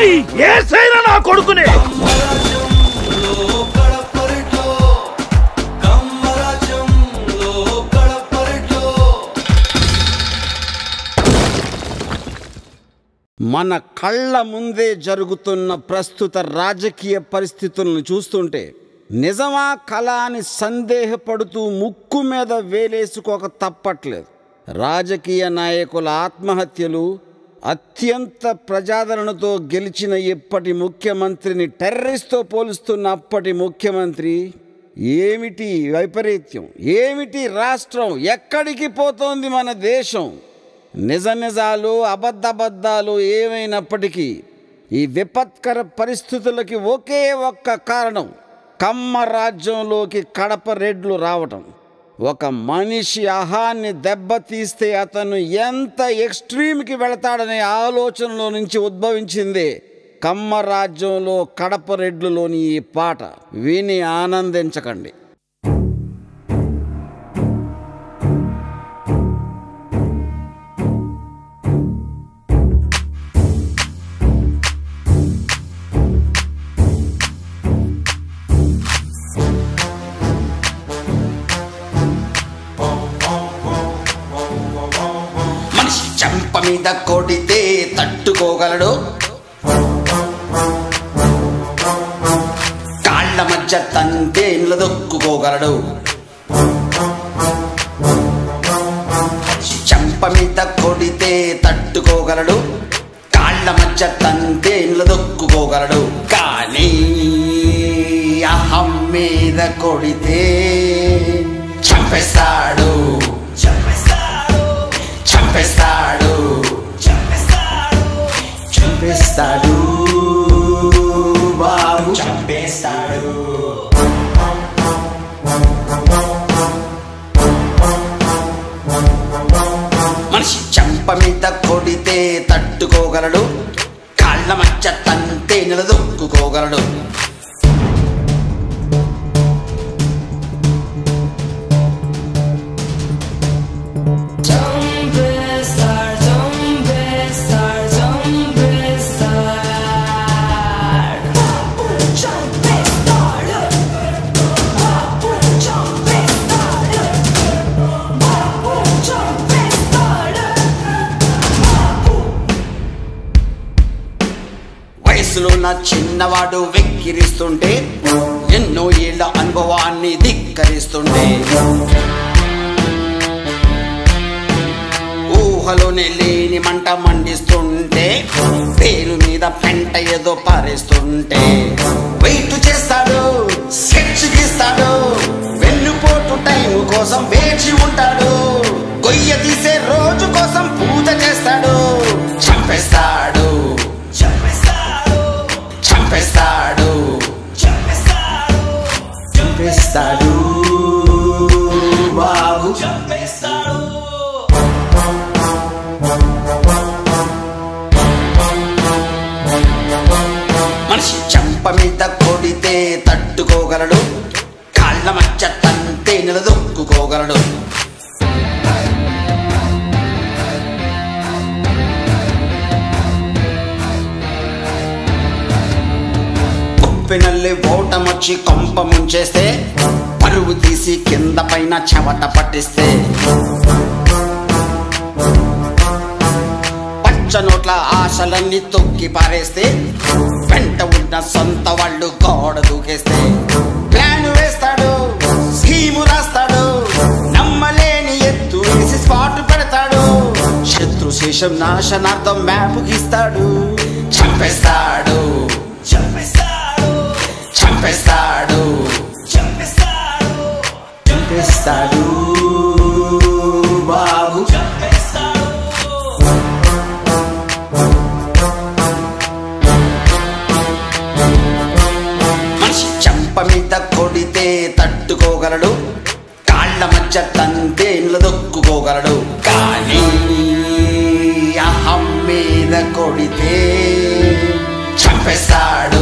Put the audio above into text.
ఏయ్ ఏసైనా నా కొడుకునే మన కళ్ళ ముందే జరుగుతున్న ప్రస్తుత రాజకీయ పరిస్థితులను చూస్తుంటే నిజమా కళ అని సందేహపడుతూ ముక్కు మీద వేలేసుకోక తప్పట్లేదు రాజకీయ నాయకుల ఆత్మహత్యలు అత్యంత ప్రజాదరణతో గెలిచిన ఇప్పటి ముఖ్యమంత్రిని టెర్రరిస్ట్తో పోలుస్తున్న అప్పటి ముఖ్యమంత్రి ఏమిటి వైపరీత్యం ఏమిటి రాష్ట్రం ఎక్కడికి పోతోంది మన దేశం నిజ నిజాలు అబద్ధబద్ధాలు ఏమైనప్పటికీ ఈ విపత్కర పరిస్థితులకి ఒకే ఒక్క కారణం కమ్మ రాజ్యంలోకి కడప రెడ్లు రావటం ఒక మనిషి అహాన్ని దెబ్బతీస్తే అతను ఎంత ఎక్స్ట్రీమ్కి వెళతాడనే ఆలోచనలో నుంచి ఉద్భవించిందే కమ్మ రాజ్యంలో కడప రెడ్లులోని ఈ పాట విని ఆనందించకండి మనిషి చెంప మీద కొడితే తట్టుకోగలడు కాళ్ళ మధ్య తంతే దొక్కుకోగలడు మనిషి చెంప మీద కొడితే తట్టుకోగలడు కాళ్ళ మధ్య తంతే దొక్కుకోగలడు కానీ అహం మీద కొడితే చంపేస్తాడు చంపేస్తాడు చంపేస్తాడు చంపేస్తాడు బాబు చంపేస్తాడు మనిషి చెంప మీద కొడితే తట్టుకోగలడు కాళ్ళ మధ్య తంతే నిలదొక్కుకోగలడు Don't be star, don't be star, don't be star. Jump star. Jump star. Jump వయసులో నా చిన్నవాడు వెక్కిరిస్తుంటే ఎన్నో ఏళ్ల అనుభవాన్ని ధిక్కరిస్తుంటే ఊహలోనే లేని మంట మండిస్తుంటే పేరు మీద పెంట ఏదో పారేస్తుంటే వెయిట్ చేస్తాడు స్కెచ్ గీస్తాడు వెన్నుపోటు టైం కోసం వేచి ఉంటాడు గొయ్య తీసే రోజు కోసం పూజ చేస్తాడు చంపేస్తాడు చంపేస్తాడు చంపేస్తాడు చంపేస్తాడు చంపేస్తాడు బాబు చంపేస్తాడు మనిషి చెంప మీద కొడితే తట్టుకోగలడు కాళ్ళ మధ్య తంతే నిలదొక్కుకోగలడు ఉప్పినల్లి ఓటమొచ్చి కొంప ముంచేస్తే పరువు తీసి కింద పైన చెవట పట్టిస్తే పచ్చ నోట్ల ఆశలన్నీ తొక్కి పారేస్తే వెంట ఉన్న సొంత వాళ్ళు గోడ దూకేస్తే ప్లాన్ వేస్తాడు స్కీము రాస్తాడు నమ్మలేని ఎత్తు వేసి స్పాట్ పెడతాడు శత్రు శేషం నాశనార్థం మ్యాప్ గీస్తాడు చంపేస్తాడు చంపేస్తాడు చంపేస్తాడు చంపేస్తాడు చంపేస్తాడు బాబు చంపేస్తాడు మనిషి చెంప మీద కొడితే తట్టుకోగలడు కాళ్ళ మధ్య తంతే దొక్కుకోగలడు కానీ అహం మీద కొడితే చంపేస్తాడు